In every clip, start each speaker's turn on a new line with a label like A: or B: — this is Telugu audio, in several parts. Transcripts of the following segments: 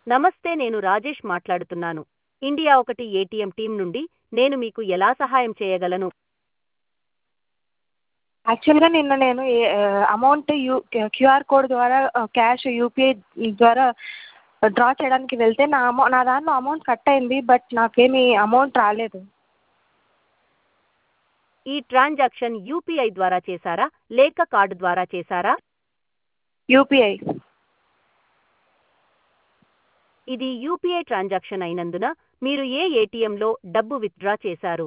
A: నమస్తే నేను రాజేష్ మాట్లాడుతున్నాను ఇండియా ఒకటి ఏటీఎం టీం నుండి నేను మీకు ఎలా సహాయం చేయగలను
B: యాక్చువల్గా నిన్న నేను అమౌంట్ యూ క్యూఆర్ కోడ్ ద్వారా క్యాష్ యూపీఐ ద్వారా డ్రా చేయడానికి వెళ్తే నా అమౌ నా దాంట్లో అమౌంట్ కట్ అయింది బట్ నాకేమీ అమౌంట్ రాలేదు
A: ఈ ట్రాన్సాక్షన్ యూపీఐ ద్వారా చేశారా లేక కార్డు ద్వారా చేశారా
B: యూపీఐ
A: ఇది యూపీఐ ట్రాన్సాక్షన్ అయినందున మీరు ఏ ఏటీఎంలో డబ్బు విత్డ్రా చేశారు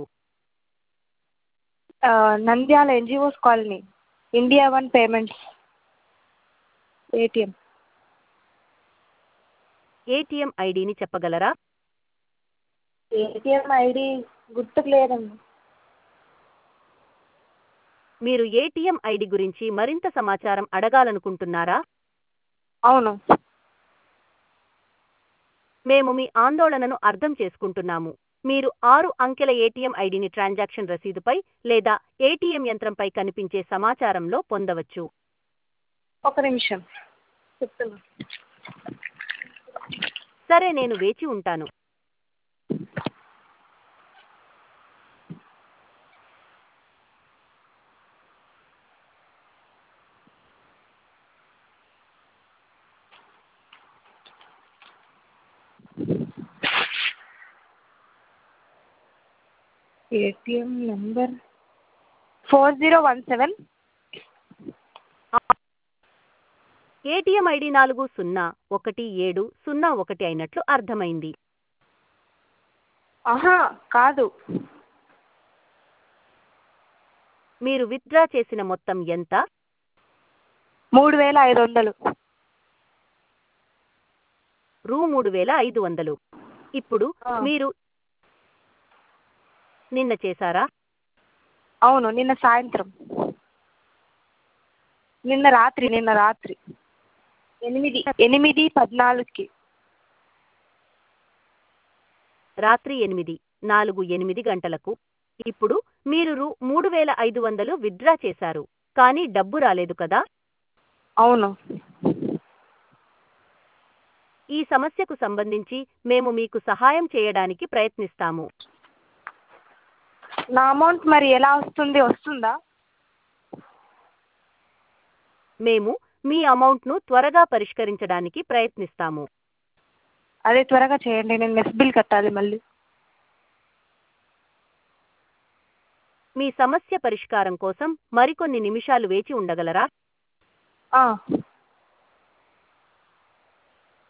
B: Nandyal NGOs colony India one payments ATM
A: ATM ఐడిని చెప్పగలరా
B: ఏటీఎం ఐడి గుర్తుకు లేదండి
A: మీరు ఏటీఎం ఐడి గురించి మరింత సమాచారం అడగాలనుకుంటున్నారా
B: అవును
A: మేము మీ ఆందోళనను అర్థం చేసుకుంటున్నాము మీరు ఆరు అంకెల ఏటీఎం ఐడిని ట్రాన్సాక్షన్ రసీదుపై లేదా ఏటీఎం యంత్రంపై కనిపించే సమాచారంలో పొందవచ్చు
B: ఒక నిమిషం చెప్తున్నా
A: సరే నేను వేచి ఉంటాను
B: ATM number four zero one seven
A: ATM ID నాలుగు సున్నా ఒకటి ఏడు సున్నా ఒకటి అయినట్లు అర్థమైంది
B: ఆహా కాదు
A: మీరు విత్డ్రా చేసిన మొత్తం ఎంత
B: మూడు వేల ఐదు వందలు
A: రూ మూడు వేల ఐదు వందలు ఇప్పుడు
B: ఆ.
A: మీరు నిన్న చేశారా
B: అవును నిన్న సాయంత్రం నిన్న రాత్రి నిన్న రాత్రి ఎనిమిది ఎనిమిది పద్నాలుగుకి
A: రాత్రి ఎనిమిది నాలుగు ఎనిమిది గంటలకు ఇప్పుడు మీరు రూ మూడు వేల ఐదు వందలు విత్డ్రా చేశారు కానీ డబ్బు రాలేదు కదా
B: అవును
A: ఈ సమస్యకు సంబంధించి మేము మీకు సహాయం చేయడానికి ప్రయత్నిస్తాము
B: నా అమౌంట్ మరి ఎలా వస్తుంది వస్తుందా
A: మేము మీ అమౌంట్ను త్వరగా పరిష్కరించడానికి ప్రయత్నిస్తాము
B: అదే త్వరగా చేయండి నేను మెస్ బిల్ కట్టాలి మళ్ళీ
A: మీ సమస్య పరిష్కారం కోసం మరికొన్ని నిమిషాలు వేచి ఉండగలరా
B: ఆ,